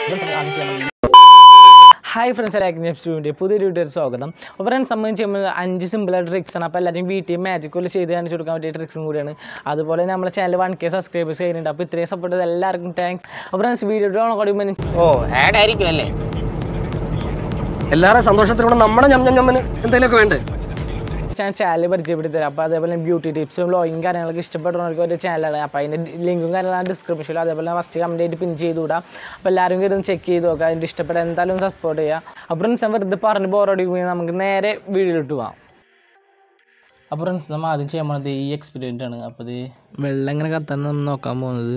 Hi friends എല്ലാവർക്കും സ്റ്റുഡിൻ്റെ പുതിയൊരു video സ്വാഗതം അപ്പോൾ ഫ്രണ്ട്സ് സംബന്ധിച്ച് ചെയ്യുമ്പോൾ അഞ്ച് സിമ്പിളായിട്ട് ട്രിക്സ് ആണ് അപ്പോൾ എല്ലാവരും വീട്ടിൽ മാജിക് പോലെ ചെയ്ത് കാണിച്ചു കൊടുക്കാൻ പറ്റിയ ട്രിക്സും കൂടിയാണ് അതുപോലെ നമ്മുടെ ചാനൽ വൺ കെ സബ്സ്ക്രൈബേഴ്സ് ചെയ്യുന്നുണ്ട് അപ്പോൾ ഇത്രയും സപ്പോർട്ട് ചെയ്ത് എല്ലാവർക്കും താങ്ക്സ് അപ്പോൾ ഫ്രണ്ട്സ് വീഡിയോ കൂടി ഓ ആഡ് ആയിരിക്കും അല്ലേ എല്ലാവരുടെ സന്തോഷത്തിലൂടെ നമ്മുടെ ഞം ഞം ഞമ്മന് എന്തെങ്കിലുമൊക്കെ വേണ്ടേ ഞാൻ ചാനൽ പരിചയപ്പെടുത്തി തരാം അപ്പോൾ അതേപോലെ ബ്യൂട്ടി ടിപ്സും വ്ളോഗിങ് കാര്യങ്ങളൊക്കെ ഇഷ്ടപ്പെടുന്നവർക്ക് ഒരു ചാനലാണ് അപ്പോൾ അതിൻ്റെ ലിങ്കും കാര്യങ്ങളും ഡിസ്ക്രിപ്ഷനിലും അതേപോലെ ഫസ്റ്റ് കമൻറ്റ് ആയിട്ട് പിൻ ചെയ്ത് വിടാം അപ്പോൾ എല്ലാവരും കയറി ചെക്ക് ചെയ്ത് നോക്കുക അതിൻ്റെ ഇഷ്ടപ്പെട്ട എന്തായാലും സപ്പോർട്ട് ചെയ്യുക അപ്പോൾ ഫ്രണ്ട്സ് ഞാൻ വെറുതെ പറഞ്ഞ് ബോറടിക്കുകയും നമുക്ക് നേരെ വീഡിയോയിലിട്ട് പോവാം അപ്പോൾ ഫ്രണ്ട്സ് നമ്മൾ ആദ്യം ചെയ്യാൻ പോകുന്നത് ഈ എക്സ്പീരിയൻ്റ് ആണ് അപ്പോൾ ഇത് വെള്ളം എങ്ങനെ കത്താൻ നമ്മൾ നോക്കാൻ പോകുന്നത്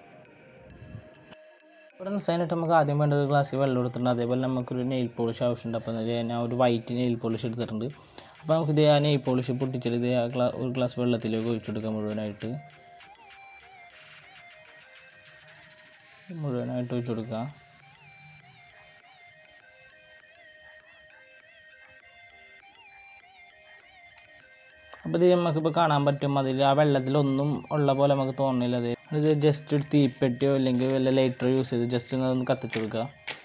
ഫ്രണ്ട്സ് അതിനായിട്ട് നമുക്ക് ആദ്യം വേണ്ട ഒരു ഗ്ലാസ്സിൽ വെള്ളം എടുത്തിട്ടുണ്ട് അതേപോലെ നമുക്കൊരു നെയിൽ പോളിഷ് ആവശ്യമുണ്ട് അപ്പോൾ അതിൽ ഞാൻ ഒരു വൈറ്റ് നെയിൽ പോളിഷ് എടുത്തിട്ടുണ്ട് അപ്പോൾ നമുക്ക് ഇത് ആ നെയിൽ പോളിഷ് പൊട്ടിച്ചിട്ട് ഇത് ആ ഗ്ലാ ഒരു ഗ്ലാസ് വെള്ളത്തിലേക്ക് ഒഴിച്ചെടുക്കാം മുഴുവനായിട്ട് മുഴുവനായിട്ട് ഒഴിച്ചു കൊടുക്കുക അപ്പോൾ ഇത് നമുക്കിപ്പോൾ കാണാൻ പറ്റും അതിൽ ആ വെള്ളത്തിലൊന്നും ഉള്ള പോലെ നമുക്ക് തോന്നുന്നില്ല അത് ഇത് ജസ്റ്റ് ഒരു തീപ്പെട്ടിയോ അല്ലെങ്കിൽ വല്ല ലൈറ്റർ യൂസ് ചെയ്ത് ജസ്റ്റ് ഒന്ന് കത്തിച്ചു കൊടുക്കുക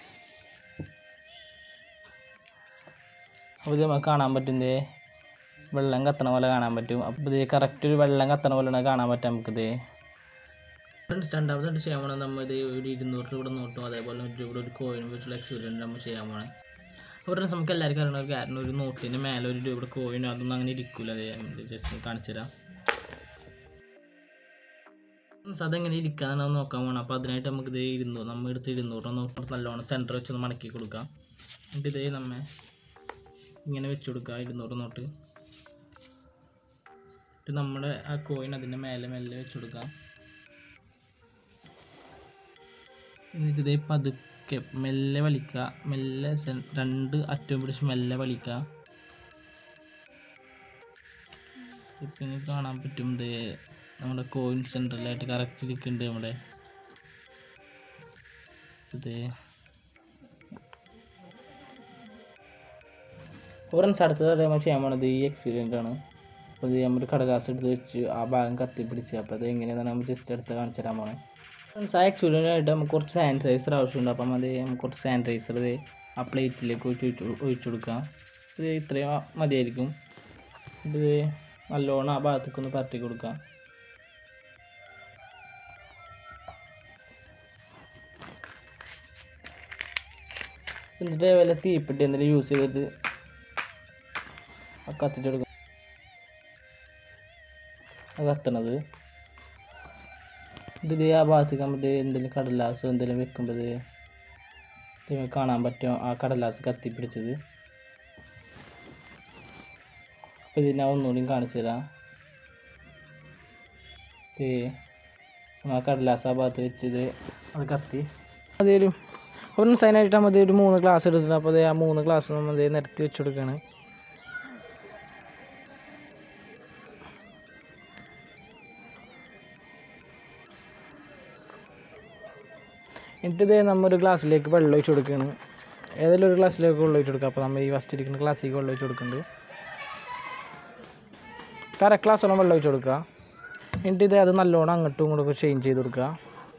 അപ്പോൾ ഇത് നമുക്ക് കാണാൻ പറ്റും ഇത് വെള്ളം കത്തണ പോലെ കാണാൻ പറ്റും അപ്പോൾ ഇത് കറക്റ്റ് ഒരു വെള്ളം കത്തണ പോലെയാണ് കാണാൻ പറ്റുക നമുക്കിത് ഫ്രണ്ട്സ് രണ്ടാമതായിട്ട് ചെയ്യാൻ പോകണം നമ്മൾ ഇത് ഒരു ഇരുന്നൂറ് രൂപ നോട്ടും അതേപോലെ ഒരു രൂപ ഒരു കോയിനും വെച്ചുള്ള എക്സ്പീരിയൻസ് നമ്മൾ ചെയ്യാൻ പോകണം അപ്പോൾ ഫ്രണ്ട്സ് നമുക്ക് എല്ലാവർക്കും അറിയണ ഒരു കാരണം ഒരു നോട്ടിന് മേലെ ഒരു രൂപയുടെ കോയിനും അതൊന്നും അങ്ങനെ ഇരിക്കില്ല അത് ജസ്റ്റ് കാണിച്ചു തരാം ഫ്രണ്ട്സ് അതെങ്ങനെ ഇരിക്കാന്നാണ് നോക്കാൻ പോകണം അപ്പോൾ അതിനായിട്ട് നമുക്ക് ഇത് ഇരുന്നൂറ് നമ്മൾ എടുത്ത് ഇരുന്നൂറ് നോട്ട് നല്ലോണം സെൻറ്റർ വെച്ചൊന്ന് മടക്കി കൊടുക്കാം എന്നിട്ട് ഇതേ നമ്മെ ഇങ്ങനെ വെച്ച് കൊടുക്കുക ഇരുന്നൂറ് നോട്ട് എന്നിട്ട് നമ്മുടെ ആ കോയിൻ അതിൻ്റെ മേലെ മെല്ലെ വെച്ച് കൊടുക്കാം എന്നിട്ട് ഇതേ പതുക്കെ മെല്ലെ വലിക്കുക മെല്ലെ സെൻ രണ്ട് അറ്റവും പിടിച്ച് മെല്ലെ വലിക്കുക ഇപ്പം നിങ്ങൾക്ക് കാണാൻ പറ്റും ഇത് നമ്മുടെ കോയിൻ സെൻറ്ററിലായിട്ട് കറക്റ്റ് ഇരിക്കുന്നുണ്ട് നമ്മുടെ ഇത് ഫ്രണ്ട്സ് അടുത്തത് അതേപോലെ ചെയ്യാൻ പോണത് ഈ എക്സ്പീരിയൻ്റ് ആണ് അപ്പോൾ ഇത് നമ്മൾ കടലാസ് എടുത്ത് വെച്ച് ആ ഭാഗം കത്തിപ്പിടിച്ച് അപ്പോൾ അത് എങ്ങനെയാണെന്ന് നമ്മൾ ജസ്റ്റ് എടുത്ത് കാണിച്ചു തരാൻ പോണേ ഫ്രണ്ട്സ് ആ എക്സ്പീരിയൻ്റ് ആയിട്ട് നമുക്ക് കുറച്ച് സാനിറ്റൈസർ ആവശ്യമുണ്ട് അപ്പം അത് നമുക്ക് കുറച്ച് സാനിറ്റൈസർ ഇത് ആ പ്ലേറ്റിലേക്ക് ഒഴിച്ച് ഒഴിച്ചു കൊടുക്കാം ഇത് ഇത്രയും മതിയായിരിക്കും ഇത് നല്ലോണം ആ ഭാഗത്തേക്ക് ഒന്ന് പരട്ടി കൊടുക്കാം എന്നിട്ട് വല്ല തീപ്പെട്ടി എന്തെങ്കിലും യൂസ് ചെയ്തിട്ട് ആ കത്തിച്ചെടുക്കാം അത് കത്തണത് ഇത് ആ ഭാഗത്തേക്ക് നമ്മൾ എന്തെങ്കിലും കടലാസോ എന്തെങ്കിലും വെക്കുമ്പോൾ ഇത് കാണാൻ പറ്റും ആ കടലാസ് കത്തിപ്പിടിച്ചത് അപ്പോൾ ഇത് ഞാൻ ഒന്നുകൂടി കാണിച്ചു തരാം ഏ ആ കടലാസ് ആ ഭാഗത്ത് വെച്ചത് അത് കത്തി അതേലും അപ്പോൾ സൈനായിട്ട് നമ്മൾ ഒരു മൂന്ന് ഗ്ലാസ് എടുത്തിട്ടുണ്ട് അപ്പോൾ ആ മൂന്ന് ഗ്ലാസ് നമ്മൾ നിരത്തി വെച്ച് കൊടുക്കുകയാണ് എന്നിട്ട് ഇത് നമ്മൾ ഒരു ഗ്ലാസ്സിലേക്ക് വെള്ളം ഒഴിച്ച് കൊടുക്കുകയാണ് ഏതെങ്കിലും ഒരു ഗ്ലാസ്സിലേക്ക് വെള്ളം ഒഴിച്ച് കൊടുക്കുക അപ്പോൾ നമ്മൾ ഈ ഫസ്റ്റ് ഇരിക്കുന്ന ഗ്ലാസ്സിലേക്ക് വെള്ളം ഒഴിച്ച് കൊടുക്കുന്നുണ്ട് കര ഗ്ലാസ്സോളം വെള്ളം ഒഴിച്ച് കൊടുക്കുക എന്നിട്ട് ഇത് അത് നല്ലോണം അങ്ങോട്ടും ഇങ്ങോട്ടും ചേഞ്ച് ചെയ്ത് കൊടുക്കുക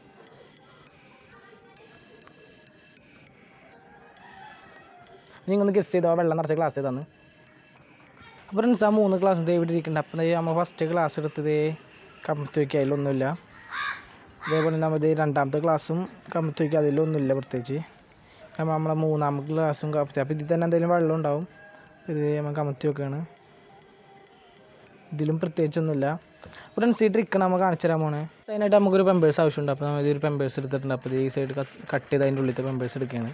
നിങ്ങൾ ഒന്ന് ഗസ് ചെയ്തോ വെള്ളം നിറച്ച ഗ്ലാസ് ഏതാന്ന് അപ്പോൾ ഫ്രണ്ട്സ് ആ മൂന്ന് ഗ്ലാസ് ദേ ഇവിടെ ഇരിക്കുന്നുണ്ട് അപ്പം നമ്മൾ ഫസ്റ്റ് ഗ്ലാസ് എടുത്തത് കമത്തി വയ്ക്കുക അതിലൊന്നുമില്ല അതേപോലെ നമ്മൾ ഇത് രണ്ടാമത്തെ ഗ്ലാസ്സും കമത്തി വയ്ക്കുക അതിലൊന്നുമില്ല പ്രത്യേകിച്ച് നമ്മൾ നമ്മളെ മൂന്നാമത്തെ ഗ്ലാസ്സും കമത്തി അപ്പോൾ ഇതിൽ തന്നെ എന്തെങ്കിലും വെള്ളം ഉണ്ടാവും ഇത് നമ്മൾ കമത്തി വെക്കുകയാണ് ഇതിലും പ്രത്യേകിച്ചൊന്നുമില്ല ഫ്രണ്ട്സ് ഈ ട്രിക്ക് നമ്മൾ കാണിച്ചു തരാൻ പോണേ അതിനായിട്ട് നമുക്കൊരു പെമ്പേഴ്സ് ആവശ്യമുണ്ട് അപ്പോൾ നമ്മൾ ഇതൊരു പെമ്പേഴ്സ് എടുത്തിട്ടുണ്ട് അപ്പോൾ ഈ സൈഡ് കട്ട് ചെയ്ത് അതിൻ്റെ ഉള്ളിലത്തെ പെമ്പേഴ്സ് എടുക്കുകയാണ്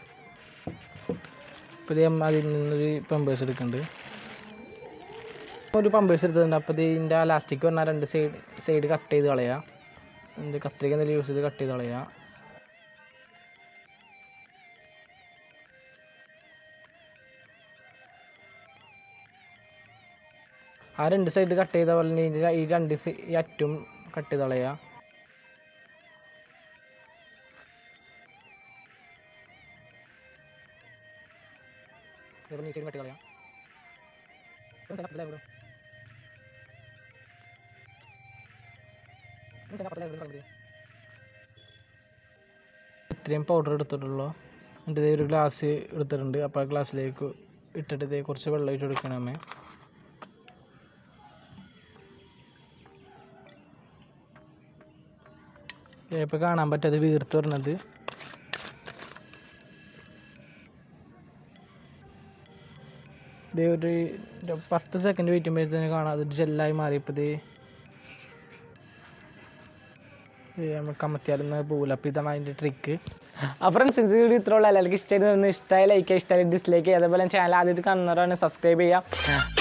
അപ്പോൾ ഇത് നമ്മൾ അതിൽ നിന്നൊരു പമ്പേഴ്സ് എടുക്കുന്നുണ്ട് ഒരു പമ്പേഴ്സ് എടുത്തിട്ടുണ്ട് അപ്പോൾ ഇതിൻ്റെ ആ ലാസ്റ്റിക് പറഞ്ഞാൽ രണ്ട് സൈഡ് സൈഡ് കട്ട് ചെയ്ത് കളയുക എന്ത് കത്രിക എന്തെങ്കിലും യൂസ് ചെയ്ത് കട്ട് ചെയ്ത് കളയുക ആ രണ്ട് സൈഡ് കട്ട് ചെയ്ത പോലെ തന്നെ ഇതിൻ്റെ ഈ രണ്ട് സൈ- ഈ അറ്റും കട്ട് ചെയ്ത് കളയുക അതേപോലെ ഈ സൈഡ് കട്ട് കളയാം ഇതൊന്ന് set up ചെയ്താ ഇവിടെ. ഇതൊന്ന് set up ചെയ്താ ഇവിടെ കളഞ്ഞത്. ഇത്രയും പൗഡർ എടുത്തിട്ടുള്ളൂ എന്നിട്ട് ഇതേ ഒരു ഗ്ലാസ് എടുത്തിട്ടുണ്ട് അപ്പോൾ ആ ഗ്ലാസ്സിലേക്ക് ഇട്ടിട്ട് ഇതേ കുറച്ച് വെള്ളം ഒഴിച്ച് കൊടുക്കണം അമ്മേ ഇപ്പോൾ കാണാൻ പറ്റാതെ വീർത്ത് വരണത് ഇത് ഒരു ഒരു പത്ത് സെക്കൻഡ് വെയിറ്റ് ചെയ്യുമ്പോഴത്തേന് കാണാം അത് ജെല്ലായി മാറി ഇപ്പോൾ ഇത് നമ്മൾ കമത്തിയാലൊന്നും പോകില്ല അപ്പോൾ ഇതാണ് അതിൻ്റെ ട്രിക്ക് അപ്പോൾ ഫ്രണ്ട്സ് ഇത് വീഡിയോ ഇത്ര ഉള്ളൂ എല്ലാവർക്കും ഇഷ്ടമായിരുന്നു ഇഷ്ടമായി ലൈക്ക് ഇഷ്ടമായി ഡിസ്ലൈക്ക് ചെയ്യുക അതേപോലെ ചാനൽ ആദ്യമായിട്ട് കാണുന്നവരാണ് സബ്സ്ക്രൈബ് ചെയ്യുക